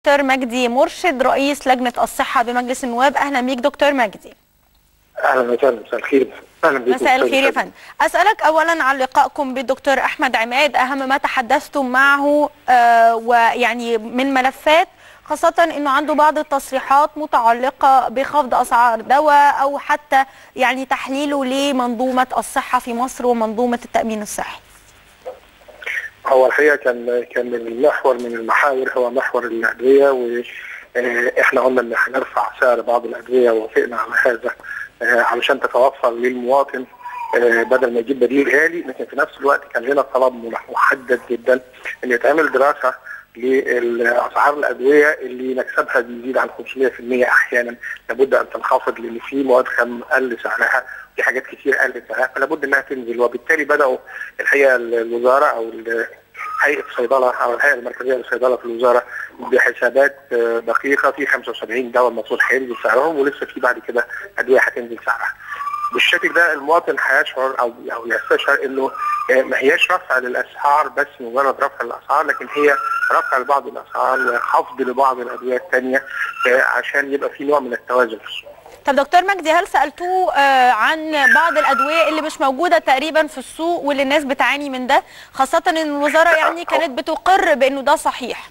دكتور مجدي مرشد رئيس لجنه الصحه بمجلس النواب اهلا بيك دكتور مجدي اهلا وسهلا مساء الخير اهلا بيك مساء الخير يا فندم اسالك اولا عن لقائكم بالدكتور احمد عماد اهم ما تحدثتم معه آه ويعني من ملفات خاصة انه عنده بعض التصريحات متعلقة بخفض اسعار دواء او حتى يعني تحليله لمنظومة الصحة في مصر ومنظومة التأمين الصحي. هو الحقيقة كان كان المحور من المحاور هو محور الأدوية واحنا قلنا ان هنرفع سعر بعض الأدوية ووافقنا على هذا علشان تتوفر للمواطن بدل ما يجيب بديل غالي لكن في نفس الوقت كان لنا طلب محدد جدا ان يتعمل دراسه لاسعار الادويه اللي مكسبها بيزيد عن 500% احيانا لابد ان تنخفض لان في مواد خام قل سعرها في حاجات كتير قل سعرها فلا بد انها تنزل وبالتالي بداوا الحقيقه الوزاره او هيئه الصيدله او الهيئه المركزيه للصيدله في الوزاره بحسابات دقيقه في 75 دواء المفروض هينزل سعرهم ولسه في بعد كده ادويه هتنزل سعرها. بالشكل ده المواطن هيشعر او او يستشعر انه ما هياش رفع للاسعار بس مجرد رفع للاسعار لكن هي رفع لبعض الاسعار وخفض لبعض الادويه الثانيه عشان يبقى في نوع من التوازن في السوق. طب دكتور مجدي هل سالتوه عن بعض الادويه اللي مش موجوده تقريبا في السوق واللي الناس بتعاني من ده خاصه ان الوزاره يعني كانت بتقر بانه ده صحيح.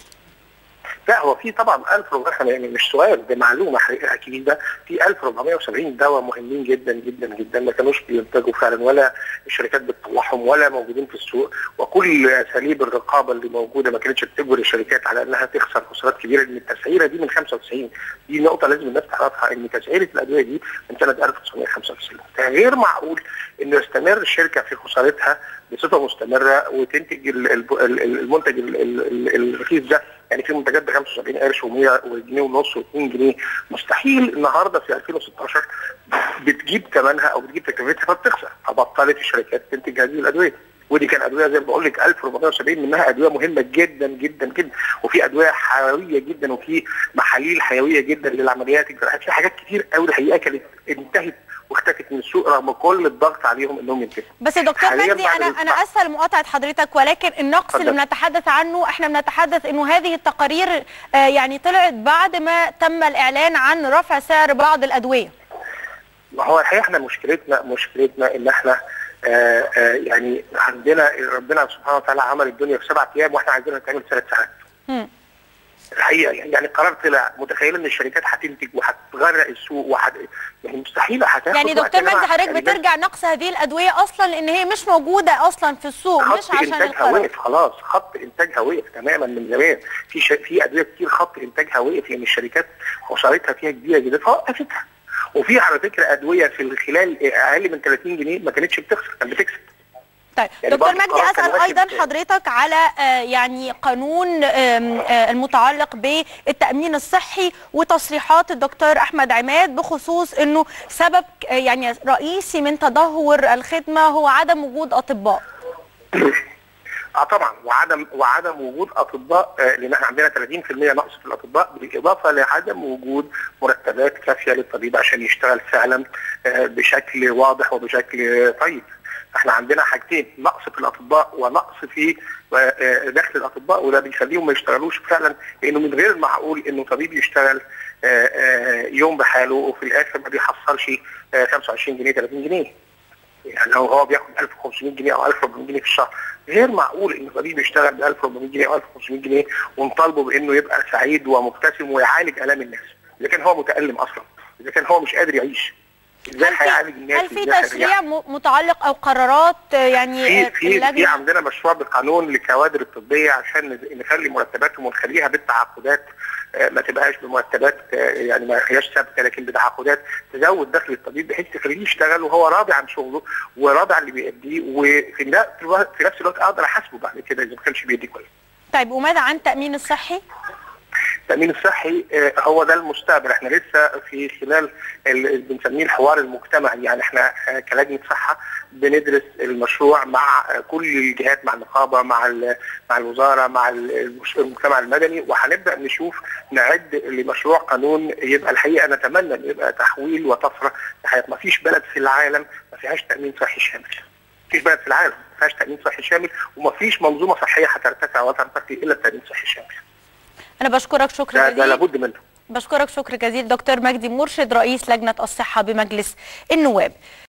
لا هو في طبعا 1400 يعني مش سؤال ده معلومه اكيد ده في 1470 دواء مهمين جدا جدا جدا ما كانوش بينتجوا فعلا ولا الشركات بتطلعهم ولا موجودين في السوق وكل اساليب الرقابه اللي موجوده ما كانتش بتجبر الشركات على انها تخسر خسارات كبيره لان التسعيره دي من 95 دي نقطه لازم الناس تعرفها ان تسعيره الادويه دي من سنه 1995 غير معقول انه يستمر الشركه في خسارتها بصفه مستمره وتنتج المنتج الرخيص ده يعني في منتجات ب 75 قرش و100 وجنيه ونص و2 جنيه مستحيل النهارده في 2016 بتجيب ثمنها او بتجيب تكلفتها فبتخسر فبطلت الشركات تنتج هذه الادويه ودي كان ادويه زي ما بقول لك 1470 منها ادويه مهمه جدا جدا جدا وفي ادويه حيويه جدا وفي محاليل حيويه جدا للعمليات الجراحيه في حاجات كتير قوي الحقيقه كانت انتهت واختفت من السوق رغم كل الضغط عليهم انهم ينتهوا. بس يا دكتور مجدي انا انا اسفه لمقاطعه حضرتك ولكن النقص اللي بنتحدث عنه احنا بنتحدث انه هذه التقارير آه يعني طلعت بعد ما تم الاعلان عن رفع سعر بعض الادويه. ما هو الحقيقه احنا مشكلتنا مشكلتنا ان احنا آآ آآ يعني عندنا ربنا سبحانه وتعالى عمل الدنيا في سبع ايام واحنا عايزينها تعمل ثلاث ساعات. الحقيقه يعني القرار طلع متخيل ان الشركات هتنتج وهتغرق السوق وحت... يعني مستحيل هتاخد يعني دكتور مجدي حضرتك بترجع نقص هذه الادويه اصلا لان هي مش موجوده اصلا في السوق مش عشان انتاجها وقف خلاص خط انتاجها وقف تماما من زمان في ش... في ادويه كتير خط انتاجها وقف لان الشركات خسارتها فيها كبيره جدا فوقفتها وفي على فكره ادويه في خلال اقل من 30 جنيه ما كانتش بتخسر كانت بتكسب طيب يعني دكتور مجدي اسال ايضا حضرتك على آه يعني قانون آه المتعلق بالتامين الصحي وتصريحات الدكتور احمد عماد بخصوص انه سبب يعني رئيسي من تدهور الخدمه هو عدم وجود اطباء اه طبعا وعدم وعدم وجود اطباء آه لان احنا عندنا 30% نقص في الاطباء بالاضافه لعدم وجود مرتبات كافيه للطبيب عشان يشتغل فعلا آه بشكل واضح وبشكل طيب. احنا عندنا حاجتين نقص في الاطباء ونقص في دخل الاطباء وده بيخليهم ما يشتغلوش فعلا لانه من غير المعقول انه طبيب يشتغل يوم بحاله وفي الاخر ما بيحصلش 25 جنيه 30 جنيه يعني لو هو بياخد 1500 جنيه او 1400 جنيه في الشهر غير معقول ان طبيب يشتغل ب 1400 جنيه او 1500 جنيه ونطالبه بانه يبقى سعيد ومبتسم ويعالج الام الناس اذا كان هو متالم اصلا اذا كان هو مش قادر يعيش ازاي هيعالج الناس هل في تشريع متعلق او قرارات يعني في في, في عندنا مشروع بالقانون للكوادر الطبيه عشان نخلي مرتباتهم ونخليها بالتعاقدات ما تبقاش بمرتبات يعني ما هياش ثابته لكن بتعاقدات تزود دخل الطبيب بحيث تخليه يشتغل وهو راضي عن شغله وراضي عن اللي بيأديه وفي في نفس الوقت اقدر احاسبه بعد كده اذا ما كانش بيدي كويس. طيب وماذا عن التامين الصحي؟ التامين الصحي هو ده المستقبل احنا لسه في خلال اللي بنسميه الحوار المجتمعي يعني احنا كلجنه صحه بندرس المشروع مع كل الجهات مع النقابه مع مع الوزاره مع المجتمع المدني وهنبدا نشوف نعد لمشروع قانون يبقى الحقيقه نتمنى ان يبقى تحويل وطفره ما فيش بلد في العالم ما فيهاش تامين صحي شامل ما فيش بلد في العالم ما فيهاش تامين صحي شامل وما فيش منظومه صحيه هترتفع وترتقي الا التامين الصحي الشامل انا بشكرك شكر ده, ده جزيل لابد منه بشكرك شكر جزيل دكتور مجدي مرشد رئيس لجنه الصحه بمجلس النواب